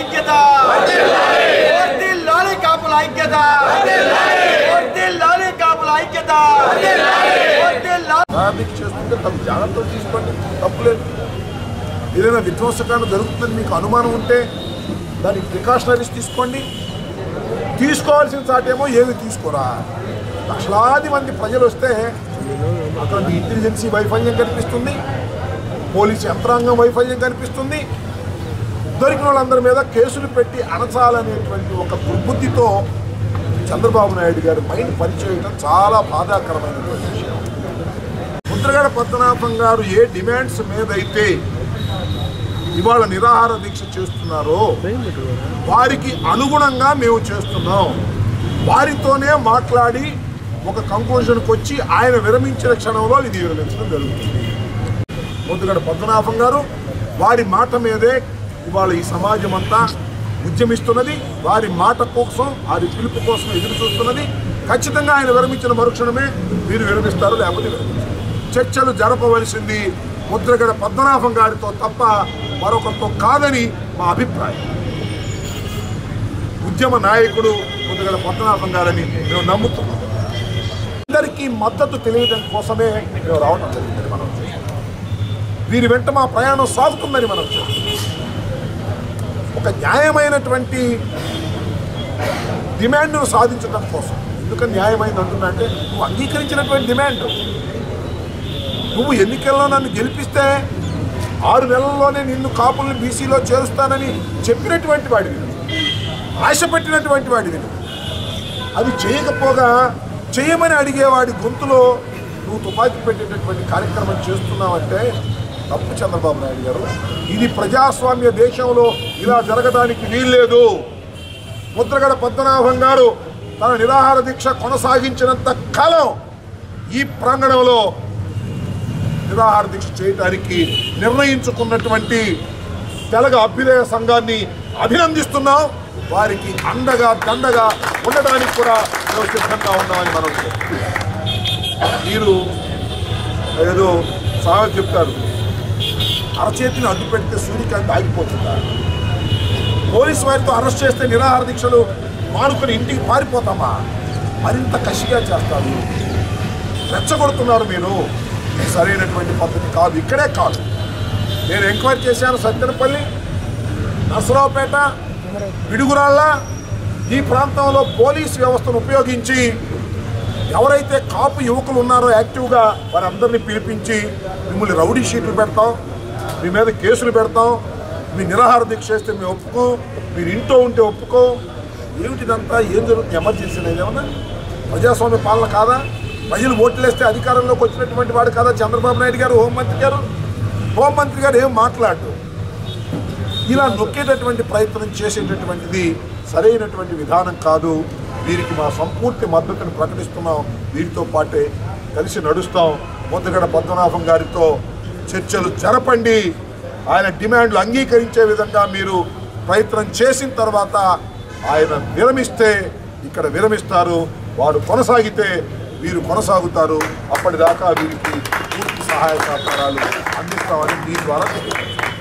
ఐక్యత వర్ధిల్లాలి కాపుల ఐక్యత వర్ధిల్లాలి కాపుల ఐక్యత వర్ధిల్లాలి ట్రాఫిక్ చేస్తుంటే తమ జాగ్రత్తలు తీసుకోండి తప్పులేదు ఏదైనా విధ్వంసకాండ జరుగుతుందని మీకు అనుమానం ఉంటే దానికి ప్రికాషనరీస్ తీసుకోండి తీసుకోవాల్సిన చాటేమో ఏమి తీసుకోరా లక్షలాది మంది ప్రజలు వస్తే అక్కడ మీ ఇంటెలిజెన్సీ వైఫల్యం కనిపిస్తుంది పోలీస్ యంత్రాంగం వైఫల్యం కనిపిస్తుంది దొరికిన వాళ్ళందరి మీద కేసులు పెట్టి అణచాలనేటువంటి ఒక దుర్బుద్ధితో చంద్రబాబు నాయుడు గారి మైండ్ పనిచేయడం చాలా బాధాకరమైనటువంటి విషయం ముద్రగడ పద్మనాభం గారు ఏ డిమాండ్స్ మీద అయితే ఇవాళ నిరాహార దీక్ష చేస్తున్నారో వారికి అనుగుణంగా మేము చేస్తున్నాం వారితోనే మాట్లాడి ఒక కంక్లూషన్కి వచ్చి ఆయన విరమించిన క్షణంలో ఇది విరమించడం జరుగుతుంది ముద్రగడ పద్మనాభం గారు వారి మాట మీదే ఇవాళ ఈ సమాజం అంతా ఉద్యమిస్తున్నది వారి మాట కోసం వారి పిలుపు కోసం ఎదురు చూస్తున్నది ఖచ్చితంగా ఆయన విరమించిన మరుక్షణమే మీరు విరమిస్తారు లేకపోతే విరమించరు చర్చలు జరపవలసింది ముద్రగడ పద్మనాభం గారితో తప్ప మరొకరితో కాదని మా అభిప్రాయం ఉద్యమ నాయకుడు ముద్రగడ పద్మనాభం గారని మేము నమ్ముతున్నాం అందరికీ మద్దతు తెలియడం కోసమే మేము రావడం జరిగిందని మనం వీరి వెంట మా ప్రయాణం సాగుతుందని మనం చూస్తున్నాం. ఒక న్యాయమైనటువంటి డిమాండ్ను సాధించడం కోసం ఎందుకని న్యాయమైంది అంటున్నా అంటే నువ్వు అంగీకరించినటువంటి డిమాండ్ నువ్వు ఎన్నికల్లో నన్ను గెలిపిస్తే ఆరు నెలల్లోనే నిన్ను కాపుల్ని బీసీలో చేరుస్తానని చెప్పినటువంటి వాడివి నువ్వు. ఆశ పెట్టినటువంటి వాడివి నువ్వు. అది చేయకపోగా చేయమని అడిగేవాడి గొంతులో నువ్వు తుపాకీ పెట్టేటటువంటి కార్యక్రమం చేస్తున్నావంటే తప్పు చంద్రబాబు నాయుడు గారు ఇది ప్రజాస్వామ్య దేశంలో ఇలా జరగడానికి వీల్లేదు ముద్రగడ పద్మనాభం గారు తన నిరాహార దీక్ష కొనసాగించినంత కాలం ఈ ప్రాంగణంలో నిరాహార దీక్ష చేయడానికి నిర్ణయించుకున్నటువంటి తెలగ అభ్యుదయ సంఘాన్ని అభినందిస్తున్నాం వారికి అండగా దండగా ఉండడానికి కూడా మేము సిద్ధంగా ఉన్నామని మనం మీరు ఏదో సామెత చెప్తారు అరచేతిని అడ్డు పెడితే సూర్యకాంతి ఆగిపోతుందా పోలీసు వారితో అరెస్ట్ చేస్తే నిరాహార దీక్షలు మానుకొని ఇంటికి పారిపోతామా మరింత కసిగా చేస్తారు రెచ్చగొడుతున్నారు మీరు ఇది సరైనటువంటి పద్ధతి కాదు ఇక్కడే కాదు నేను ఎంక్వైరీ చేశాను సత్తెనపల్లి నసరావుపేట పిడుగురాళ్ళ ఈ ప్రాంతంలో పోలీస్ వ్యవస్థను ఉపయోగించి ఎవరైతే కాపు యువకులు ఉన్నారో యాక్టివ్గా వారందరినీ పిలిపించి మిమ్మల్ని రౌడీ షీట్లు పెడతాం మీ మీద కేసులు పెడతాం మీ నిరాహార దీక్ష చేస్తే మేము ఒప్పుకో మీరు ఇంట్లో ఉంటే ఒప్పుకో ఏమిటిదంతా ఏం జరుగుతుంది ఎమర్జెన్సీ అనేది ఏమన్నా ప్రజాస్వామ్య పాలన కాదా ప్రజలు ఓట్లేస్తే అధికారంలోకి వచ్చినటువంటి వాడు కాదా చంద్రబాబు నాయుడు గారు హోంమంత్రి గారు హోంమంత్రి గారు ఏం మాట్లాడు ఇలా నొక్కేటటువంటి ప్రయత్నం చేసేటటువంటిది సరైనటువంటి విధానం కాదు వీరికి మా సంపూర్తి మద్దతును ప్రకటిస్తున్నాం వీరితో పాటే కలిసి నడుస్తాం ముద్దగడ పద్మనాభం గారితో చర్చలు జరపండి ఆయన డిమాండ్లు అంగీకరించే విధంగా మీరు ప్రయత్నం చేసిన తర్వాత ఆయన విరమిస్తే ఇక్కడ విరమిస్తారు వారు కొనసాగితే వీరు కొనసాగుతారు అప్పటిదాకా వీరికి పూర్తి సహాయ సహకారాలు అందిస్తామని మీ ద్వారా తెలియజేస్తాం